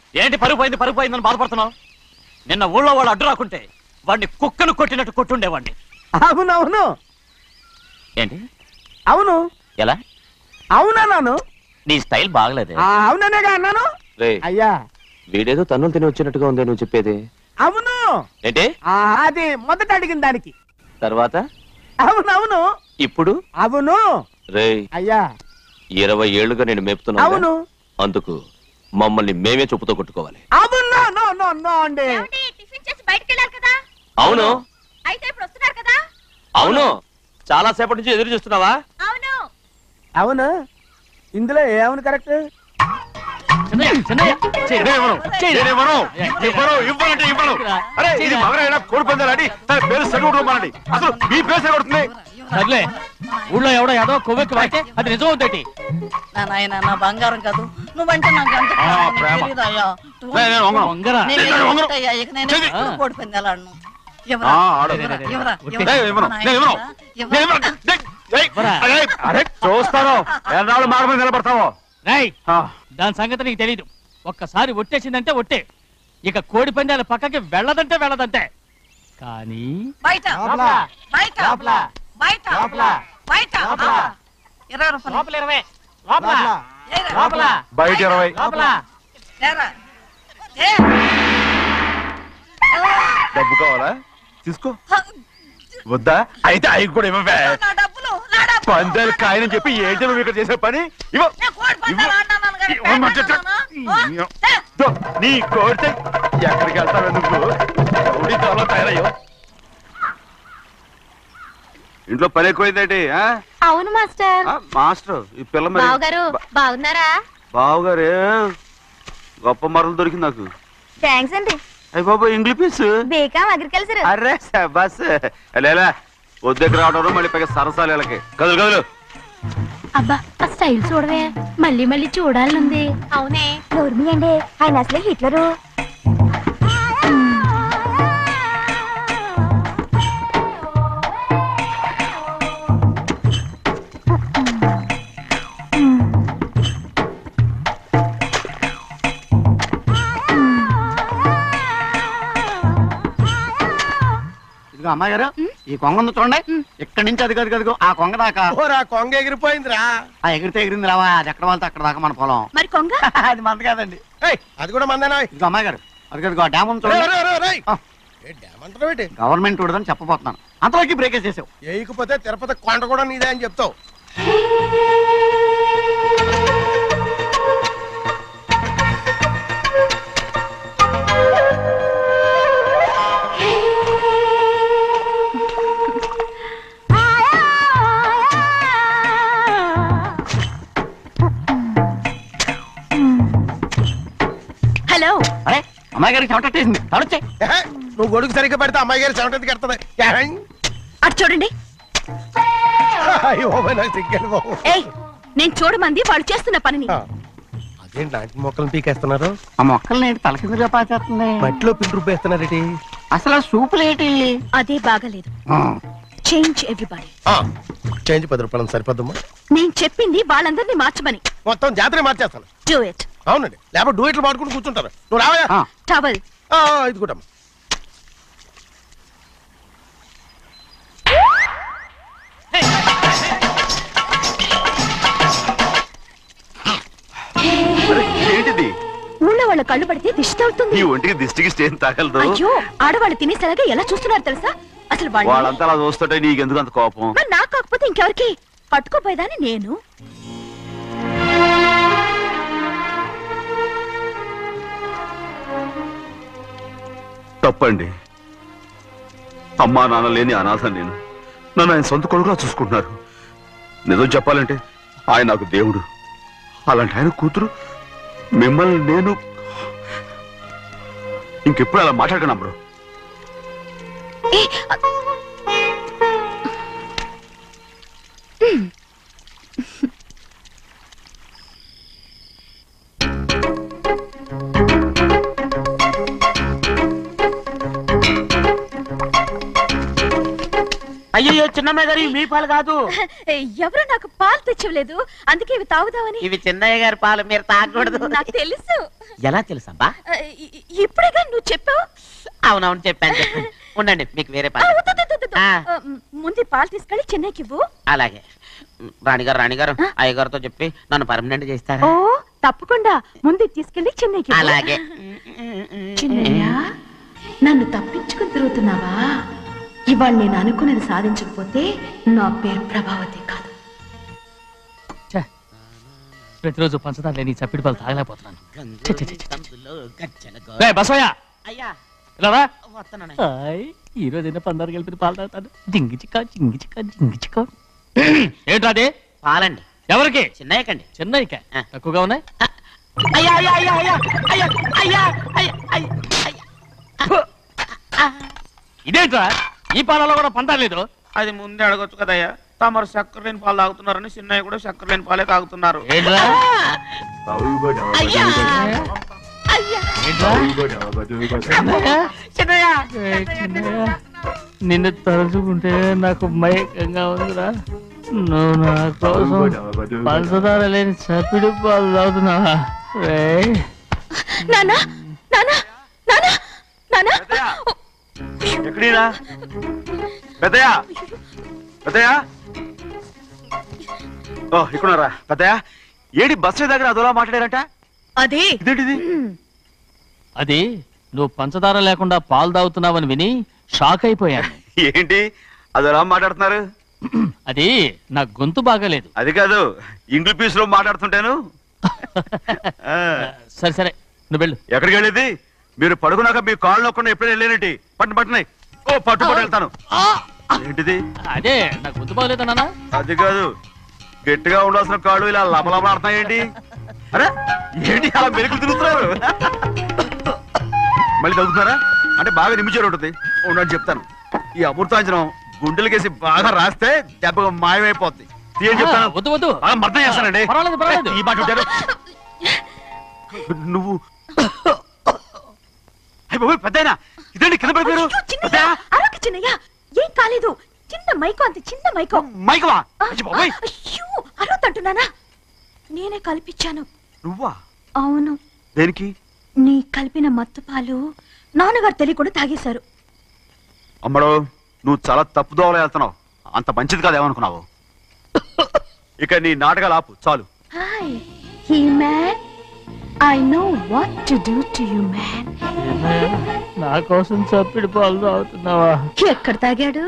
ఏంటి పరుగు పోయింది పరుగు పోయిందని బాధపడుతున్నావు నిన్న ఊళ్ళో వాళ్ళు అడ్డు రాకుంటే వాడిని కుక్కను కొట్టినట్టు కొట్టుండేవాడిని అవునవును ఏంటి అవును ఎలా అవునన్నాను నీ స్టైల్ బాగలేదే ఆ, అవుననేగా అన్నాను రే అయ్యా వీడేదో తన్నులు తిని వచ్చినట్టుగా ఉంది నువ్వు చెప్పేది అవును ఏంటి ఆ, అది మొదట అడిగిన దానికి తర్వాత అవునవును ఇప్పుడు అవును రే అయ్యా ఇరవై ఏళ్లుగా నేను మేపుతున్నా అవును అందుకు మమ్మల్ని మేమే చెప్పుతో కొట్టుకోవాలి అవును నో నో నో అండి ఏమండి టిఫిన్ చేసి బయటికి వెళ్ళారు కదా అవును అయితే ఇప్పుడు వస్తున్నారు కదా అవును చాలా సేపటి నుంచి ఎదురు చూస్తున్నావా అవును అవును ఇందులో ఏమని కరెక్ట్ చిన్నయ్య, చిన్నయ్య, చెయ్యి. చెయ్యి. ఇవ్వను ఇవ్వనంటే ఇవ్వను అరే ఇది మగరైనా కోడి పందాలని తన పేరు సరిగొట్టుకోమనండి అసలు మీ పేరు సరిగొడుతుంది సర్లే ఊళ్ళో ఎవడో ఏదో కొవ్వెక్కి వాడితే అది నిజం అవుతాయి నా నాయన నా బంగారం కాదు నువ్వంటే నాకు ఎంత ఆ, ప్రాణం, నీకు ప్రేమ. తెలీదయ్యా. నేను- నేను వంగను. వంగరా నేను నేను వంగను. ఏంటయ్యా, ఇక నేను చెయ్యి. ఎప్పుడు కోడి పందాలాడను. ఎవరా? ఆ, ఆడు. ఎవరా? రే, రే, రే, ఎవరా? రే. ఎవరా? నేను ఇవ్వను నా నేను ఇవ్వను నాయనా? నేను ఎవరా? ఇవ్వను డేయ్, డేయ్. వరా. అరే, అరే చూస్తాను ఎన్నాళ్ళు మాట మీద నిలబడతావో రేయ్ ఆ, దాని సంగతి నీకు తెలీదు ఒక్కసారి ఒట్టేసిందంటే ఒట్టే ఇక కోడి పందాల పక్కకి వెళ్ళదంటే వెళ్ళదంటే కానీ బయట బయట బయట బయట ఆ. ఇరవై రూపాయలు ఏరా. బయట ఇరవై ఏరా. ఏ. డబ్బు కావాలా తీసుకో వద్దా అయితే అవి కూడా ఇవ్వవే నా డబ్బులు నా డబ్బులు. పందాలు కాయని చెప్పి ఏంటి నువ్వు ఇక్కడ చేసే పని ఇవ్వ నేను కోడి పందాలు ఆడినాను కానీ ఇవ్వమంటే పేకాడినానా? ఆ? ఏ. దో, నీ కోరితే ఎక్కడికి వెళ్తావే నువ్వు రౌడీ త్వరలో తయారయ్యో ఇంట్లో పని ఎక్కువైందేంటి ఆ? అవును మాస్టర్ ఆ, మాస్టర్ ఈ పిల్ల మరి బావగారు బాగున్నారా బావుగారే గొప్ప మరలు దొరికింది నాకు థ్యాంక్స్ అండి అయ్యి బాబు ఇంగ్లీష్ పీస్ బేకాం అగ్రికల్చర్ అరే బస్ లేలా వద్దకు రావడం మళ్ళీ పైగా సరసాలు వీళ్ళకి కదులు కదులు అబ్బా ఆ స్టైల్ చూడవే మళ్ళీ మళ్ళీ చూడాలనుంది అవునే నోర్మి అండి ఆయన అసలే హిట్లరు ఇదిగో అమ్మాయి గారు ఈ కొంగ ఉంది చూడండి ఇక్కడి నుంచి అది కది కదిగో ఆ కొంగ దాకా ఓరా కొంగ ఎగిరిపోయిందిరా ఆ ఎగిరితే ఎగిరింది రావా అది ఎక్కడ వాళ్ళతో అక్కడ దాకా మన పొలం మరి కొంగ అది మంద కాదండి ఏయ్, అది కూడా మందేనా ఇదిగో అమ్మాయి గారు అది కదిగో ఆ డ్యామ్ ఉంది రేయ్, చూడండి రేయ్, రేయ్, రేయ్. ఆ. ఏ డ్యామ్ అంటారా ఏంటి? గవర్నమెంట్ ఉండదని చెప్పబోతున్నాను అంతలోకి బ్రేక్ వేసేసావు వేయకపోతే తిరుపతి కొండ కూడా నీదే అని చెప్తావు హలో అరే అమ్మాయి గారికి చెమటట్టేసింది తడొచ్చే ఏహే, నువ్వు గొడుగు సరిగ్గా పెడితే అమ్మాయి గారి సెవెంటీకి ఎడుతుంది అటు చూడండి అయ్యో బాబోయ్, నాకు సిగ్గాను బాబు ఏయ్ నేను చూడమంది వాళ్ళు చేస్తున్న పనిని ఆ, అదేంటి నాటి మొక్కలను పీకేస్తున్నారు ఆ మొక్కల్ని ఏంటి తల కిందగా పాచేస్తుంది మట్టిలో పిండి రుబ్బేస్తున్నారేటి అసలు ఆ సూపులేటి అదే బాగలేదు చేంజ్ ఎవ్రీబడి ఆ, చేంజ్ పది రూపాయలు సరిపోద్దమ్మా నేను చెప్పింది వాళ్ళందరినీ మార్చమని మొత్తం జాతర మార్చేస్తాను డూ ఇట్ అవునండి లేకపోతే డూయిట్లు పాడుకుని కూర్చుంటారు నువ్వు రావయా ఆ. టవల్ ఆ, ఇది కూడా ఏంటిది ఊళ్ళో వాళ్ళ కళ్ళు పడితే దిష్టి ఈ అవుతుంది ఒంటికి దిష్టికి స్టేన్ తగలదు అయ్యో ఆడవాళ్ళు తినేసరిగా ఎలా చూస్తున్నారు తెలుసా అసలు వాళ్ళు వాళ్ళంతా అలా చూస్తుంటే నీకెందుకు అంత కోపం మరి నాకు కాకపోతే ఇంకెవరికి పట్టుకోపోయేదాన్ని నేను తప్పండి అమ్మా నాన్న లేని అనాథ నేను నన్ను ఆయన సొంత కొడుకులా చూసుకుంటున్నారు నిజం చెప్పాలంటే ఆయన నాకు దేవుడు అలాంటి ఆయన కూతురు మిమ్మల్ని నేను ఇంకెప్పుడు అలా మాట్లాడకండి అప్పుడు ఏ, అయ్యో చిన్నమ్మాయి గారు ఇవి మీ పాలు కాదు ఎవరు నాకు పాలు తెచ్చలేదు అందుకే ఇవి తాగుదామని ఇవి చిన్నయ్య గారి పాలు మీరు తాగకూడదు నాకు తెలుసు ఎలా తెలుసబ్బా ఇ- ఇ- ఇప్పుడేగా నువ్వు చెప్పావు అవునవును చెప్పాను చెప్పాను ఉండండి మీకు వేరే ఆ, పాలు వద్దు, వద్దు, వద్దు, వద్దు. ఆ. ఆ, ముందు ఈ పాలు తీసుకెళ్ళి చెన్నైకి ఇవ్వు అలాగే రాణిగారు రాణిగారు అయ్యగారితో చెప్పి నన్ను పర్మనెంట్ చేస్తారా ఓ తప్పకుండా ముందు ఇది తీసుకెళ్ళి చెన్నైకి ఇవ్వు. అలాగే చిన్నయ్య నన్ను తప్పించుకుని తిరుగుతున్నావా ఇవాళ నేను అనుకున్నది సాధించకపోతే నా పేరు ప్రభావతి కాదు ఛే, ప్రతిరోజు పంచదార లేని ఈ చప్పిడి పాలు తాగలేకపోతున్నాను ఛే, ఛే, ఛే, ఛే. రే బసవయ్య అయ్యా ఇలా రా వస్తున్నాను హాయ్ ఈ రోజు అయినా పందారు కలిపి పాలు తాగుతాను జింగి చిక్క జింగి చిక్క జింగి చిక్క ఏంట్రా అది పాలండి ఎవరికి చిన్నయ్యకండి చెన్నైక ఆ. తక్కువగా ఉన్నాయి అయ్యా అయ్యా అయ్యా అయ్యా అయ్యా అయ్యా అయ్యా అయ్యా అయ్యా ఇదేంట్రా ఈ పాలలో కూడా పందారు లేదు అది ముందే అడగొచ్చు కదయ్యా తమరు చక్కెర లేని పాలు తాగుతున్నారని చిన్నయ్య కూడా చక్కెర లేని పాలే తాగుతున్నారు ఏంట్రా అయ్యా ఏంట్రా చిన్నయ్య? చిన్నయ్య ఏయ్, చిన్నయ్య. నిన్ను తలుచుకుంటే నాకు మైకంగా ఉందిరా నువ్వు నా కోసం పంచదార లేని చప్పిడి పాలు తాగుతున్నావా రేయ్. నానా నానా నానా నానా ఎక్కడీరా పెద్దయా పెద్దయా ఓ ఇక్కడున్నారా పెద్దయా ఏడి బస్సు దగ్గర అదోలా మాట్లాడారట అదే ఇదేంటిది అది నువ్వు పంచదార లేకుండా పాలు తాగుతున్నావని విని షాక్ అయిపోయాను ఏంటి అదోలా మాట్లాడుతున్నారు అది నా గొంతు బాగాలేదు అది కాదు ఇంగ్లీష్ పీస్ లో మాట్లాడుతుంటాను ఆ, సరే సరే నువ్వు వెళ్ళు ఎక్కడికి వెళ్ళేది మీరు పడుకున్నాక మీ కాళ్ళు నొక్కకుండా ఎప్పుడైనా వెళ్ళేనటి పట్టు పట్టునాయి ఓ పట్టు పట్టు వెళ్తాను ఏంటిది అదే నా గొంతు బాగలేదు నాన్న అది కాదు గట్టిగా ఉండాల్సిన కాళ్ళు ఇలా లమలమలాడుతున్నాయి ఏంటి అరే ఏంటి అలా మెరుకులు తిరుగుతున్నారు మళ్ళీ తగ్గుతున్నారా అంటే బాగా నిమిషాలు ఉంటుంది ఉండని చెప్తాను ఈ అమృతాంజనం గుండెలకేసి బాగా రాస్తే దెబ్బగా మాయమైపోద్ది తీయని చెప్తాను ఆ, వద్దు వద్దు బాగా మర్దం చేస్తానండి పర్వాలేదు, పర్వాలేదు. ఈ మాట ఉంటారు నువ్వు అయ్య బాబోయ్ పెద్దయినా ఇదండి కింద పడిపోయారు అయ్యో, చిన్నయ్య, అరవకు చిన్నయ్య ఏం కాలేదు చిన్న మైకో అంత చిన్న మైకో మైకవా ఆ, అయ్య బాబోయ్ అయ్యో అరవతంటున్నానా నేనే కల్పించాను నువ్వా అవును దేనికి నీ కలిపిన మత్తు పాలు నాన్నగారు తెలియకుండా తాగేశారు అమ్మడు నువ్వు చాలా తప్పు దోవలో వెళ్తున్నావు అంత మంచిది కాదు ఏమనుకున్నావు ఇక నీ నాటకాలు ఆపు చాలు hi he man I know what to do to you man నా కోసం చప్పిడి పాలు తాగుతున్నావా ఎక్కడ తాగాడు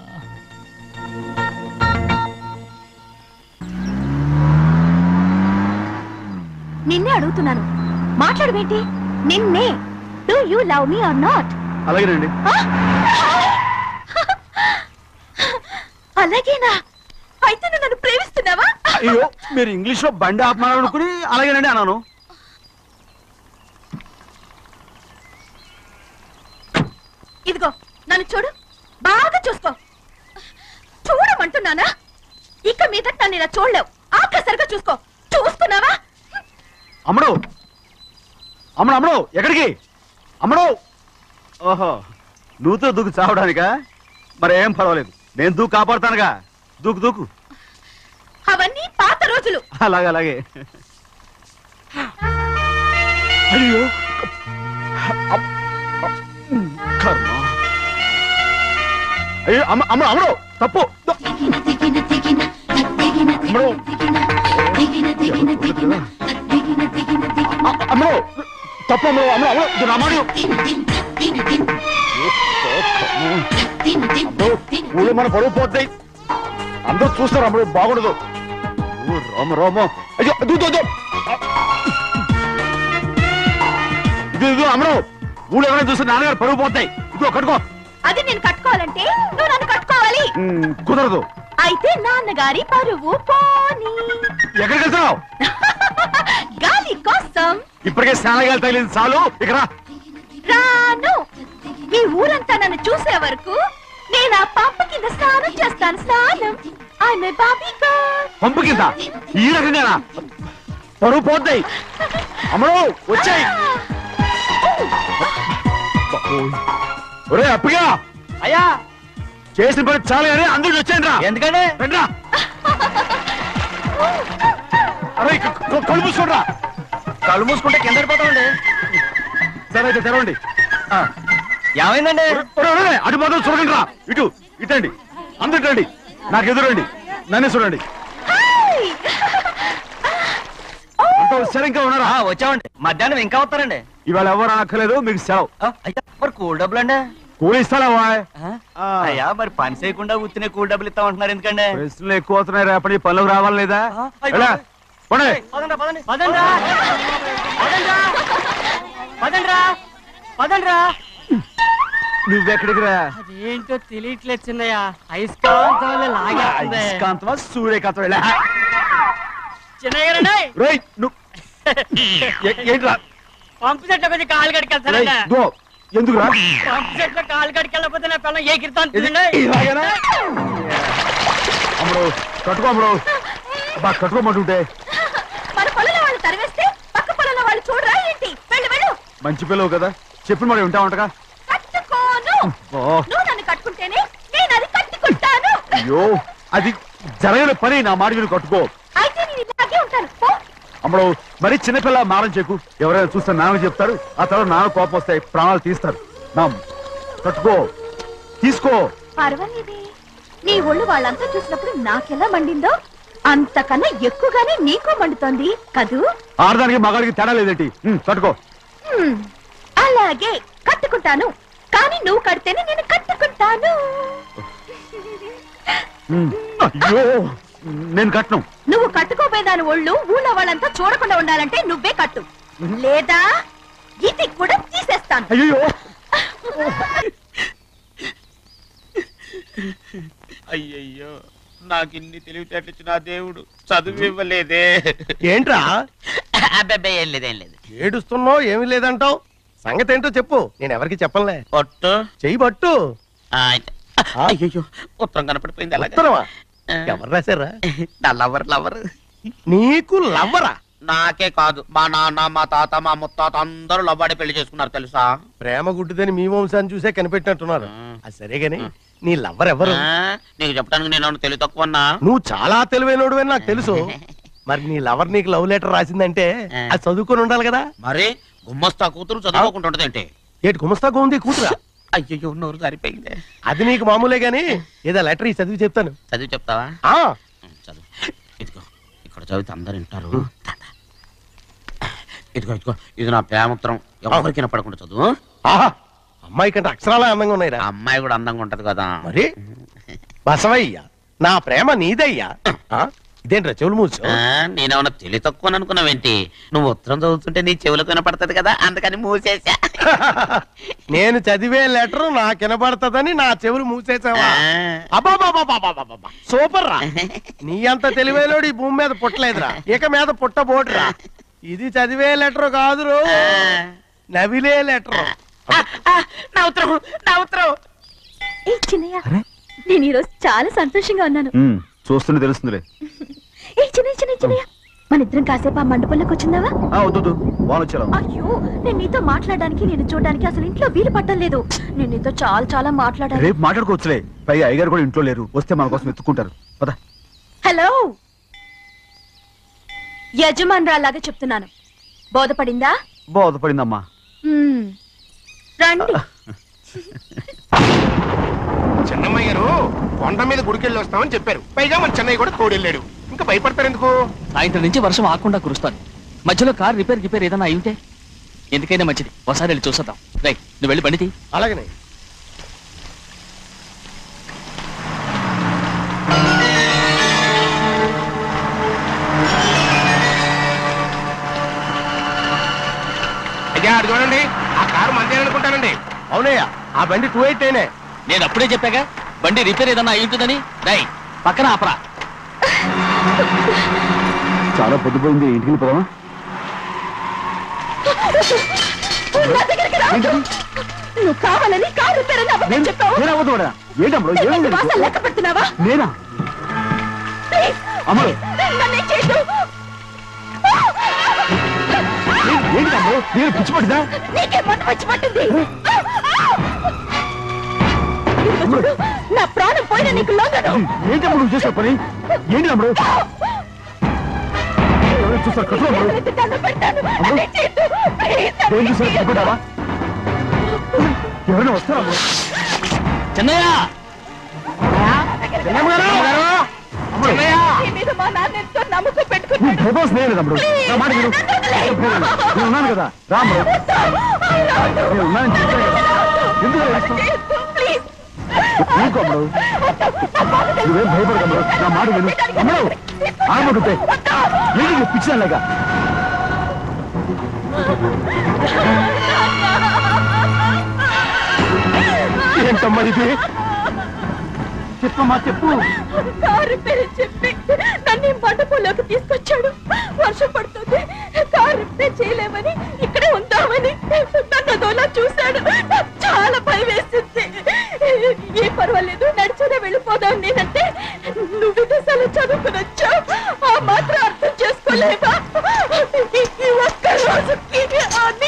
నిన్నే అడుగుతున్నాను మాట్లాడమేంటి నిన్నే do you love me or not అలాగేనండి అలాగేనా అయితే నువ్వు నన్ను ప్రేమిస్తున్నావా అయ్యో మీరు ఇంగ్లీష్ లో బండి ఆపమాలనుకుని అలాగేనండి అన్నాను ఇదిగో నన్ను చూడు బాగా చూసుకో చూడమంటున్నానా ఇక మీద నన్ను ఇలా చూడలేవు ఆఖసరిగా చూసుకో చూస్తున్నావా అమ్మడు అమ్మడు అమ్మడు ఎక్కడికి అమ్మడు ఓహో నువ్వుతో దూకు చావడానికా మరి ఏం పర్వాలేదు నేను దూకు కాపాడుతానుగా దూకు దూకు అవన్నీ పాత రోజులు అలాగే అలాగే అయ్యో అప్- అప్- కర్మ అయ్యో అమ్మ అమ్మ అమ్మడు తప్పు ద- అమ్మడు అ- అమ్మడు తప్పు అమ్మడు అమ్మడు అమ్మడు ఇది నా మాట విను. అమ్మడు ఊళ్ళో మన పరువు పోతాయి అందరూ చూస్తారు అమ్మడు బాగుండదు ఓ రామ రామ అయ్యో దూ దూ దూ. ఇది ఇది అమ్మడు ఊళ్ళో ఎవరైనా చూస్తే నాన్నగారు పరువు పోతాయి ఇదిగో కట్టుకో అది నేను కట్టుకోవాలంటే నువ్వు నన్ను కట్టుకోవాలి ఉమ్, కుదరదు అయితే నాన్నగారి పరువు పోనీ ఎక్కడికి వెళ్తున్నావు గాలి కోసం ఇప్పటికే స్నానగాలు తగిలింది చాలు ఇక రా రాను ఈ ఊరంతా నన్ను చూసే వరకు నేను ఆ పంప కింద స్నానం చేస్తాను స్నానం ఐ బాబీ గర్ల్ పంపు కింద ఈ రకంగానా పరువు పోతాయి అమ్మడు వచ్చాయి ఒరే అప్పగా అయ్యా చేసిన పని చాలు కానీ అందరూ వచ్చేయండి రా ఎందుకంటే రండి రా. అరే క- క- కళ్ళు మూసుకోండి రా కళ్ళు మూసుకుంటే కింద పడిపోతామండి సరే అయితే తెరవండి ఆ. ఏమైందండి ఒరే, ఒరే, ఒరే, అటు మాత్రం చూడండి రా ఇటు ఇటండి అందరు ఇటండి నాకు ఎదురండి నన్నే చూడండి అంతా వచ్చారు ఇంకా ఉన్నారా వచ్చామండి మధ్యాహ్నం ఇంకా వస్తారండి ఇవాళ ఎవరు అనక్కర్లేదు మీకు సెలవు అయ్యా మరి కూల్ డబ్బులు అండి కూలి ఇస్తారా వాయ్ అయ్యా మరి పని చేయకుండా ఉత్తినే కూల్ డబ్బులు ఇస్తామంటున్నారు ఎందుకండి ప్రశ్నలు ఎక్కువ అవుతున్నాయి రేపటి పనులకు రావాలి లేదా ఆ, అయ్యో. ఎలా? పోనీ. పదండ్రా, పదండి. పదండ్రా. పదండ్రా. పదండ్రా. పదండ్రా. నువ్వెక్కడికి రా అదేంటో తెలియట్లేదు చిన్నయ్య అయస్కాంతం లాగేస్తుంది అయస్కాంతమా సూర్యకాంతం ఎలా? చిన్నయ్య గారండి రేయ్, నువ్వు ఏ- ఏంట్రా పంపు చెట్లు కొంచెం కాలు రేయ్, కడికెళ్తానండి దో, ఎందుకురా పంపు చెట్లు కాలు కడికెళ్ళకపోతే నా పిల్లలు ఏ ఇది కిర్తాను ఇలాగేనా? అమ్ముడు కట్టుకో అమ్ముడు బా కట్టుకోమంటుంటే మన పొలంలో వాళ్ళు తరివేస్తే పక్క పొలంలో వాళ్ళు చూడరా ఏంటి వెళ్ళు వెళ్ళు మంచి పిల్లవు కదా చెప్పిన మరి ఉంటా ఉంటగా కట్టుకోను ఓ నువ్వు నన్ను కట్టుకుంటేనే నేను అది కట్టుకుంటాను అయ్యో అది జరగని పని నా మాట విని కట్టుకో అయితే నేను ఇలాగే ఉంటాను పో అమ్మడు మరి చిన్నపిల్ల మారం చెక్కు ఎవరైనా చూస్తే నాన్న చెప్తారు ఆ తర్వాత నాన్న కోపం వస్తాయి ప్రాణాలు తీస్తారు నా కట్టుకో తీసుకో పర్వాలేదే నీ ఒళ్ళు వాళ్ళంతా చూసినప్పుడు నాకెలా మండిందో అంతకన్నా ఎక్కువగానే నీకు మండుతోంది కదూ ఆడదానికి మగాడికి తేడా లేదేంటి ఉమ్, కట్టుకో హ్మ్, అలాగే కట్టుకుంటాను కానీ నువ్వు కడితేనే నేను కట్టుకుంటాను ఉమ్, అయ్యో నేను కట్టను నువ్వు కట్టుకోపోయేదాని ఒళ్ళు ఊళ్ళో వాళ్ళంతా చూడకుండా ఉండాలంటే నువ్వే కట్టు లేదా ఇది కూడా తీసేస్తాను అయ్యో అయ్యయ్యో నాకు ఇన్ని తెలివితేటలు ఇచ్చిన ఆ దేవుడు చదువు ఇవ్వలేదే ఏంట్రా అబ్బాయి ఏం లేదు ఏం లేదు ఏడుస్తున్నావు ఏమీ లేదంటావు సంగతి ఏంటో చెప్పు నేను ఎవరికి చెప్పనులే పొట్టు చెయ్యి పట్టు అయ్యో ఉత్తరం కనపడిపోయింది అలాగే ఉత్తరమా ఎవరు రాశారా నా లవర్ లవర్ నీకు లవ్వరా నాకే కాదు మా నాన్న మా తాత మా ముత్తాత అందరూ లవ్వాడి పెళ్లి చేసుకున్నారు తెలుసా ప్రేమ గుడ్డిదని మీ వంశాన్ని చూసే కనిపెట్టినట్టున్నారు అది సరే గాని నీ లవ్వర్ ఎవరు ఆ, నీకు చెప్పడానికి నేను తెలివి తక్కువన్నా నువ్వు చాలా తెలివైనడు అని నాకు తెలుసు మరి నీ లవర్ నీకు లవ్ లెటర్ రాసిందంటే అది చదువుకొని ఉండాలి కదా మరి గుమ్మస్తా కూతురు చదువుకుంటూ ఏంటి ఏటి గుమస్తా ఉంది కూతురా అయ్యో నోరు సరిపోయింది అది నీకు మామూలే గాని ఏదో లెటర్ ఈ చదివి చెప్తాను చదివి చెప్తావా ఆ ఉం, చదువు ఇదిగో ఇక్కడ చదివితే అందరు వింటారు ఇదిగో ఇదిగో ఇది నా ప్రేమోత్తరం ఎవరికి వినపడకుండా చదువు ఆహా అమ్మాయి కంటే అక్షరాలే అందంగా ఉన్నాయిరా ఆ అమ్మాయి కూడా అందంగా ఉంటది కదా మరి బసవయ్య నా ప్రేమ నీదయ్యా ఆ? ఇదేంట్రా చెవులు మూసు ఆ, నేనేమన్నా తెలివి తక్కువ అనుకున్నావేంటి నువ్వు ఉత్తరం చదువుతుంటే నీ చెవులకు వినపడుతుంది కదా అందుకని మూసేసా నేను చదివే లెటర్ నాకు వినబడతదని నా చెవులు మూసేసావా అబాబాబాబాబాబాబా. సూపర్ రా నీ అంత తెలివైనోడు ఈ భూమి మీద పుట్టలేదురా ఇక మీద పుట్టబోటురా ఇది చదివే లెటర్ కాదురు నవిలే లెటర్ నా ఉత్తరం నా ఉత్తరం ఏ చిన్నయ్య నేను ఈరోజు చాలా సంతోషంగా ఉన్నాను ఉమ్, చూస్తుంటే తెలుస్తుందిలే ఏ చిన్నయ్య చిన్నయ్య చిన్నయ్య మన ఇద్దరం కాసేపు ఆ మండపంలోకి వచ్చిందావా ఆ, వద్దు వద్దు వాన వచ్చేలా ఉంది. అయ్యో నేను నీతో మాట్లాడడానికి నేను చూడడానికి అసలు ఇంట్లో వీలు పట్టం లేదు నేను నీతో చాలా చాలా మాట్లాడాలి రేపు మాట్లాడుకోవచ్చులే పైగా అయ్యగారు కూడా ఇంట్లో లేరు వస్తే మన కోసం ఎత్తుకుంటారు పద హలో యజమానురాలాగా చెప్తున్నాను బోధపడిందా బోధపడిందమ్మా మ్మ్. రండి చెన్నమ్మ గారు కొండ మీద గుడికెళ్ళి వస్తామని చెప్పారు పైగా మన చెన్నయ్య కూడా తోడెళ్ళాడు ఇంకా భయపడతారు ఎందుకు సాయంత్రం నుంచి వర్షం ఆకుండా కురుస్తాను మధ్యలో కార్ రిపేర్ రిపేర్ ఏదైనా అయి ఉంటే ఎందుకైనా మంచిది ఒకసారి వెళ్ళి చూసేద్దాం రైట్ నువ్వు వెళ్ళి బండి తీ. అలాగనే అయ్యా అది చూడండి ఆ కారు మందే అనుకుంటానండి అవునయ్యా ఆ బండి టూ ఎయిట్ అయినే నేను అప్పుడే చెప్పాగా బండి రిపేర్ ఏదైనా అయి ఉంటుందని రై పక్కన ఆపరా చాలా పొద్దుపోయింది ఇంటికి వెళ్ళిపోదామా నా దగ్గరికి రా. నువ్వు కావాలని కారు రిపేర్ అని అబద్ధం చెప్పావు నేను అవ్వదు కూడా ఏంటమ్మా నువ్వు ఏముంది ఎంత వాసన లెక్క పెడుతున్నావా నేనా ప్లీజ్ అమ్మడు నన్నేం చేయొద్దు. ఏంటి తమ్ముడు నేను పిచ్చి పట్టిదా నీకే మొట్ట వచ్చి పట్టింది ఇదిగో చూడు నా ప్రాణం పోయిన నీకు లొంగను ఏంటి అమ్ముడు చేసే పని ఏంటి అమ్ముడు ఎవరైనా చూస్తారు కట్టు అమ్ముడు చేతులెత్తి దండం పెడతాను. అదే చేతు. ప్లీజ్ నన్ను ఏం చూసారు భయపడ్డావా ఎవరైనా వస్తారా అమ్ముడు చిన్నయ్య నీ మీద మా నాన్న ఎంతో నమ్మకం నువ్వు పెట్టుకున్నాడు భయపడ స్నేహితుడు అమ్ముడు నా మాట విను నేను ఉన్నాను కదా రా అమ్ముడు నేను ఉన్నానని చెప్పాను కదా ఎందుకు ఇలా చేస్తావు? ప్లీజ్ ఊరుకో అమ్ముడు నువ్వేం భయపడకు అమ్ముడు నా మాట విను అమ్ముడు ఆడమంటుంటే ఏంటి పిచ్చిదానిలాగా ఏంటమ్మా ఇది చెప్పమ్మా చెప్పు కారు పేరు చెప్పి నన్ను ఈ మండపంలోకి తీసుకొచ్చాడు వర్షం పడుతుంది కారు రిపేర్ చేయలేమని ఇక్కడే ఉందామని నన్ను అదోలా చూశాడు నాకు చాలా భయం వేసింది ఏ పర్వాలేదు నడిచేదే వెళ్ళిపోదాం నేనంటే నువ్వు విదేశాలు చదువుకుని వచ్చావు ఆ మాత్రం అర్థం చేసుకోలేవా ఈ- ఈ ఒక్క రోజుకి అన్ని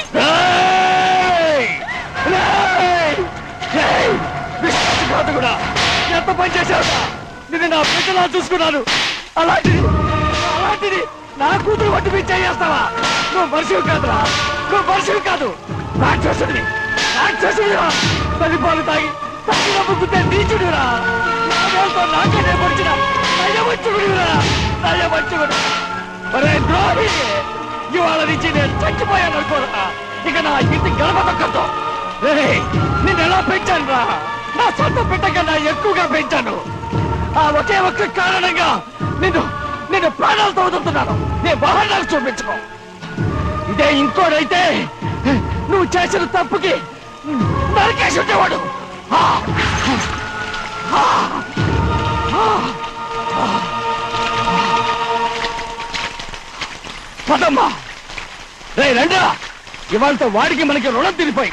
కూడా ఎంత పని చేశావు నేను నా బిడ్డలా చూసుకున్నాను అలాంటిది అలాంటిది నా కూతురు వంటి మీద చేస్తావా నువ్వు మనిషివి కాదురా నువ్వు మనిషివి కాదు రాక్షసుడివి రాక్షసుడిరా తల్లిపాలు తాగి తల్లి నమ్ముకుంటే నీచుడురా నా వేలతో నాకనే పొడిచిన నయవంచుడురా నయవంచుడు ఒరే ద్రోహి ఇవాళ నుంచి నేను చచ్చిపోయాను అనుకోరా ఇక నా ఇంటి గడప తొక్కతో నిన్ను ఎలా పెంచాను రా నా సొంత బిడ్డ కన్నా ఎక్కువగా పెంచాను ఆ ఒకే ఒక్క కారణంగా నిన్ను నిన్ను ప్రాణాలతో వదులుతున్నాను నీ వాహనాలు చూపించుకో ఇదే ఇంకోడైతే నువ్వు చేసిన తప్పుకి నరికేసి ఉండేవాడు ఆ! ఆ! ఆ! పదమ్మా రే రండా ఇవాళతో వాడికి మనకి రుణం తిరిపోయి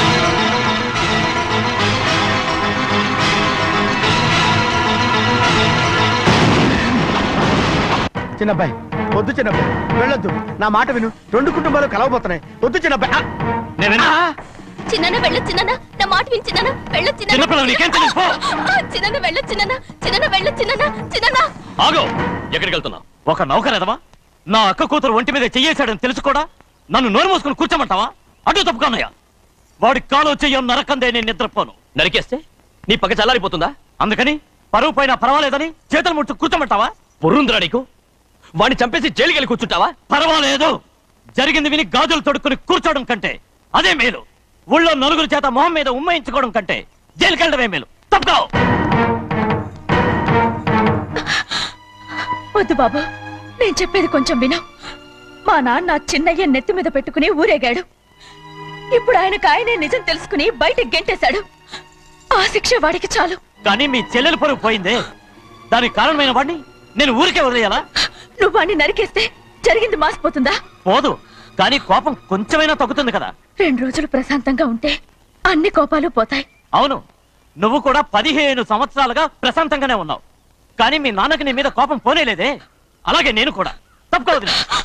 చిన్నబ్బాయి వద్దు చిన్నబ్బాయి వెళ్ళొద్దు నా మాట విను రెండు కుటుంబాలు కలవబోతున్నాయి వద్దు చిన్నబ్బాయి ఆ! నేనేనా చిన్న వెళ్ళు చిన్న నా మాట విని చిన్న వెళ్ళు చిన్నపిల్లలు నీకేం తెలుసు? పో. చిన్న వెళ్ళు చిన్న చిన్న వెళ్ళు చిన్న చిన్న ఆగో ఎక్కడికి వెళ్తున్నావు ఒక నౌకరేదవా నా అక్క కూతురు ఒంటి మీద చెయ్యేశాడని తెలుసు కూడా నన్ను నోరు మూసుకుని కూర్చోమంటావా అటు తప్పుకోనయ్యా వాడి కాలు చెయ్యం నరకందే నేను నిద్రపోను నరికేస్తే నీ పక్క చల్లారిపోతుందా అందుకని పరువు పైన పర్వాలేదని చేతులు ముట్టు కూర్చోమంటావా పొర్రుందిరా నీకు వాడిని చంపేసి జైలుకి వెళ్ళి కూర్చుంటావా పర్వాలేదు జరిగింది విని గాజులు తొడుక్కుని కూర్చోవడం కంటే అదే మేలు ఊళ్ళో నలుగురు చేత మొహం మీద ఉమ్మయించుకోవడం కంటే జైలుకి వెళ్ళడమే మేలు తప్పుకో వద్దు బాబు నేను చెప్పేది కొంచెం విను మా నాన్న చిన్నయ్య నెత్తి మీద పెట్టుకుని ఊరేగాడు ఇప్పుడు ఆయనకు ఆయనే నిజం తెలుసుకుని బయటకు గెంటేశాడు ఆ శిక్ష వాడికి చాలు కానీ మీ చెల్లెలు పరువు పోయిందే దానికి కారణమైన వాడిని నేను ఊరికే వదిలేయాలా నువ్వు వాడిని నరికేస్తే జరిగింది మాసిపోతుందా పోదు కానీ కోపం కొంచెమైనా తగ్గుతుంది కదా రెండు రోజులు ప్రశాంతంగా ఉంటే అన్ని కోపాలు పోతాయి అవును నువ్వు కూడా పదిహేను సంవత్సరాలుగా ప్రశాంతంగానే ఉన్నావు కానీ మీ నాన్నకి నీ మీద కోపం పోనేలేదే అలాగే నేను కూడా తప్పుకోవద్దు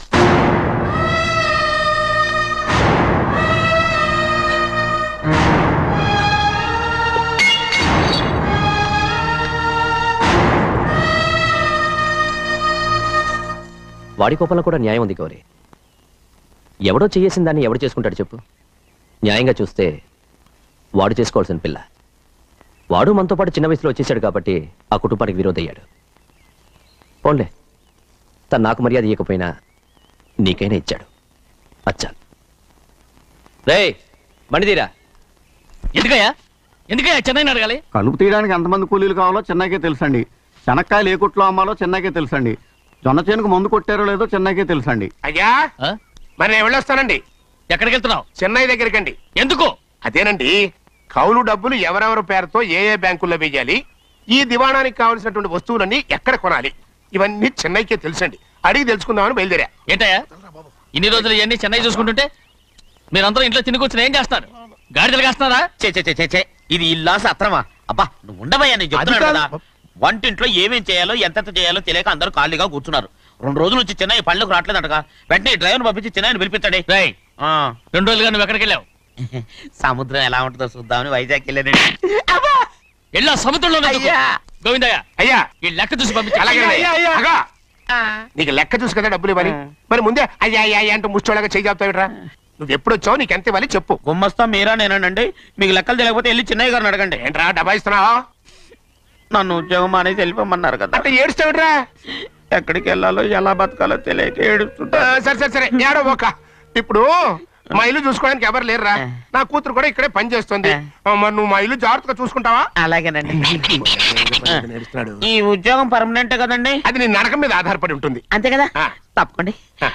వాడి కోపంలో కూడా న్యాయం ఉంది గౌరీ ఎవడో చేయేసిన దాన్ని ఎవడు చేసుకుంటాడు చెప్పు న్యాయంగా చూస్తే వాడు చేసుకోవాల్సిన పిల్ల వాడు మనతో పాటు చిన్న వయసులో వచ్చేసాడు కాబట్టి ఆ కుటుంబానికి విరోధయ్యాడు పోన్లే తను నాకు మర్యాద ఇవ్వకపోయినా నీకైనా ఇచ్చాడు అచ్చా రే బండిదీరా ఎందుకయ్యా ఎందుకయ్యా చెన్నైని అడగాలి కలుపు తీయడానికి ఎంతమంది కూలీలు కావాలో చెన్నైకే తెలుసండి శనక్కాయలు ఏ కొట్లో అమ్మాలో చెన్నైకే తెలుసండి జొన్న చేనుకు మందు కొట్టారో లేదో చెన్నైకే తెలుసండి అయ్యా ఆ? మరి నేను వెళ్ళొస్తానండి ఎక్కడికి వెళ్తున్నావు చెన్నై దగ్గరికండి ఎందుకు అదేనండి కౌలు డబ్బులు ఎవరెవరి పేరుతో ఏ ఏ బ్యాంకుల్లో వేయాలి ఈ దివాణానికి కావలసినటువంటి వస్తువులన్నీ ఎక్కడ కొనాలి ఇవన్నీ చెన్నైకే తెలుసండి అడిగి తెలుసుకుందామని బయలుదేరా ఏంటయ్యా ఇన్ని రోజులు ఇవన్నీ చెన్నై చూసుకుంటుంటే మీరందరూ ఇంట్లో తిని కూర్చుని ఏం చేస్తారు గాడిదలు కాస్తున్నారా చే చే చే, చే చే ఇది ఇల్లా సత్రమా అబ్బా నువ్వు ఉండవయ్యా నేను చెప్తున్నాను అది కదా కాదు. వంటింట్లో ఏమేం చేయాలో ఎంతెంత చేయాలో తెలియక అందరూ ఖాళీగా కూర్చున్నారు రెండు రోజుల నుంచి చెన్నై పళ్ళకు రావట్లేదంటగా వెంటనే డ్రైవర్ పంపించి చెన్నైని పిలిపించండి రేయ్ ఆ, రెండు రోజులుగా నువ్వు ఎక్కడికి వెళ్ళావు సముద్రం ఎలా ఉంటుందో చూద్దామని వైజాగ్ వెళ్ళానండి ఎల్లా సముద్రంలో అయ్యా. గోవిందయ్య అయ్యా ఈ లెక్క చూసి పంపించు అలాగేనండి. అయ్యా, అయ్యా. అగా. నీకు లెక్క చూసి కదా డబ్బులు ఇవ్వాలి మరి ముందే అయ్యా అయ్యా అయ్యా అంటూ ముష్టోళ్ళగా చేయి చెప్తావిట్రా నువ్వు ఎప్పుడు వచ్చావు నీకు ఎంత ఇవ్వాలి చెప్పు గుమ్మస్తా మీరా నేనండి మీకు లెక్కలు తెలియకపోతే వెళ్ళి చిన్నయ్య గారిని అడగండి ఏంట్రా డబ్బా ఇస్తున్నావా నన్ను ఉద్యోగం అనేది వెళ్ళిపోమన్నారు కదా అంటే ఏడుస్తావిట్రా ఎక్కడికి వెళ్ళాలో ఎలా బతకాలో తెలియక ఏడుస్తుంటా సరే సరే సరే ఏడో ఒక ఇప్పుడు మా ఇల్లు చూసుకోవడానికి ఎవరు లేరురా నా కూతురు కూడా ఇక్కడే పని చేస్తుంది ఆ, మరి నువ్వు మా ఇల్లు జాగ్రత్తగా చూసుకుంటావా అలాగేనండి ఏడుస్తున్నాడు. ఈ ఉద్యోగం పర్మనెంట్ కదండి అది నీ నరకం మీద ఆధారపడి ఉంటుంది అంతే కదా ఆ. తప్పకండి ఆ.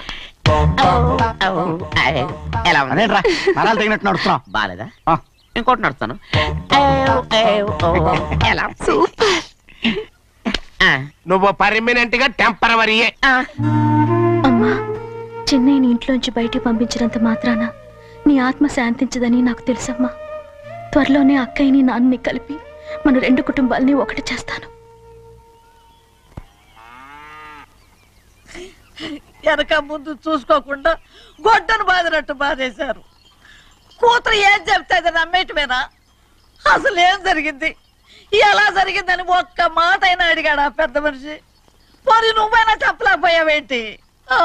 ఎలా ఉంది అదేంట్రా నరాలు తగినట్టు నడుస్తున్నావు బాలేదా ఆ. ఇంకోటి నడుస్తాను ఎలా ఆ, నువ్వు పర్మనెంట్ గా టెంపరవరీయే ఆ. అమ్మా చెన్నైని ఇంట్లోంచి బయటికి పంపించినంత మాత్రాన నీ ఆత్మ శాంతించదని నాకు తెలుసమ్మా త్వరలోనే అక్కయ్యని నాన్నని కలిపి మన రెండు కుటుంబాలని ఒకటి చేస్తాను వెనక ముందు చూసుకోకుండా గొడ్డను బాదినట్టు బాధేశారు కూతురు ఏం చెప్తే అది నమ్మేయటమేనా అసలు ఏం జరిగింది ఎలా జరిగిందని ఒక్క మాట అయినా అడిగాడు ఆ పెద్ద మనిషి పోనీ నువ్వైనా చెప్పలేకపోయావేంటి ఆ.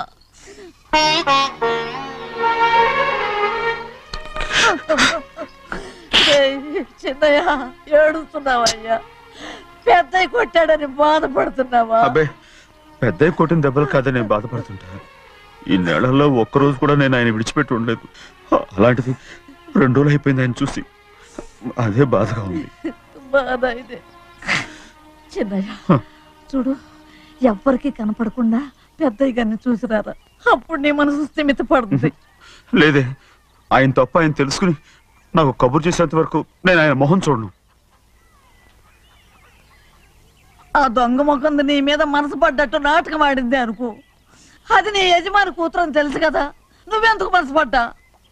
ఏయ్, చిన్నయ్య ఏడుస్తున్నావయ్యా పెద్దయ్య కొట్టాడని బాధపడుతున్నావా అబ్బే పెద్ద కొట్టిన దెబ్బలు కాదని నేను బాధపడుతుంటా ఈ నెలల్లో ఒక్కరోజు కూడా నేను ఆయన విడిచిపెట్టి ఉండలేదు అలాంటిది రెండు రోజులు అయిపోయింది ఆయన చూసి అదే బాధగా ఉంది బాధ ఇదే చిన్నయ్య చూడు ఎవ్వరికి కనపడకుండా పెద్దయ్య గారిని చూసిరారా అప్పుడు నీ మనసు స్థిమిత పడుతుంది లేదే ఆయన తప్ప ఆయన తెలుసుకుని నాకు కబురు చేసేంత వరకు నేను ఆయన మొహం చూడను ఆ దొంగ ముఖంది నీ మీద మనసు పడ్డట్టు నాటకం ఆడింది అనుకో అది నీ యజమాని కూతురు అని తెలుసు కదా నువ్వెందుకు మనసు పడ్డా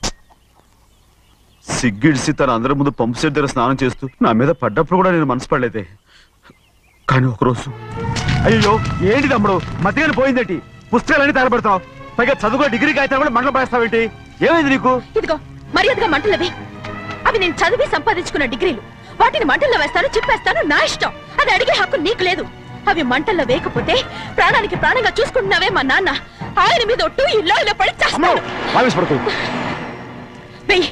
సిగ్గిడిసి తన అందరి ముందు పంపు సెట్ దగ్గర స్నానం చేస్తూ నా మీద పడ్డప్పుడు కూడా నేను మనసు పడలేదే కానీ ఒకరోజు అయ్యో ఏంటి తమ్ముడు మధ్యగానే పోయిందేటి పుస్తకాలన్నీ తగలబెడతావు పైగా చదువుకో డిగ్రీ కాగితాలు కూడా మండలం పడేస్తావేంటి ఏమైంది నీకు ఇదిగో మర్యాదగా మంటలవి అవి నేను చదివి సంపాదించుకున్న డిగ్రీలు వాటిని మంటల్లో వేస్తాను చెప్పేస్తాను నా ఇష్టం అది అడిగే హక్కు నీకు లేదు అవి మంటల్లో వేయకపోతే ప్రాణానికి ప్రాణంగా చూసుకుంటున్నావే మా నాన్న ఆయన మీద ఒట్టు ఇల్లు ఇలా పడి అమ్మో చేస్తాను ఆవేశపడకు వెయ్యి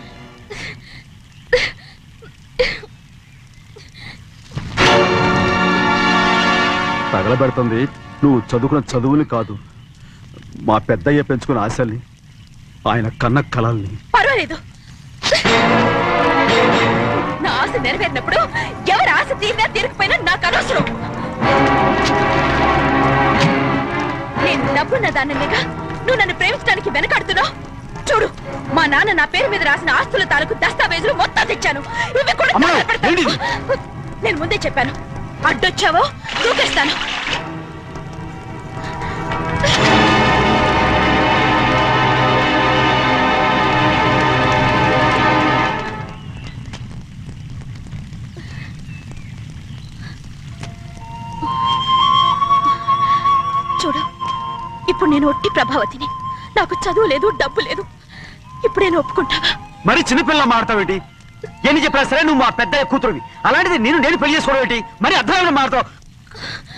తగలబెడుతుంది నువ్వు చదువుకున్న చదువుని కాదు మా పెద్దయ్య పెంచుకున్న ఆశల్ని ఆయన కన్న కలల్ని పర్వాలేదు నా ఆశ నెరవేరినప్పుడు ఎవరి ఆశ తీరినా తీరకపోయినా నాకు అనవసరం నేను డబ్బున్న దానిగా నువ్వు నన్ను ప్రేమించడానికి వెనకాడుతున్నావు చూడు మా నాన్న నా పేరు మీద రాసిన ఆస్తుల తాలూకు దస్తావేజులు మొత్తం తెచ్చాను ఇవి కూడా అమ్మా, తగలబెడతాను. ఏంటిది? నేను ముందే చెప్పాను అడ్డొచ్చావో దూకేస్తాను చూడు ఇప్పుడు నేను ఒట్టి ప్రభావతిని నాకు చదువు లేదు డబ్బు లేదు ఇప్పుడు నేను ఒప్పుకుంటావా మరి చిన్నపిల్ల మాడతావేంటి ఎన్ని చెప్పినా సరే నువ్వు మా పెద్దయ్య కూతురువి అలాంటిది నేను నేను పెళ్లి చేసుకోవడం ఏంటి మరి అర్థమైన మాడతావు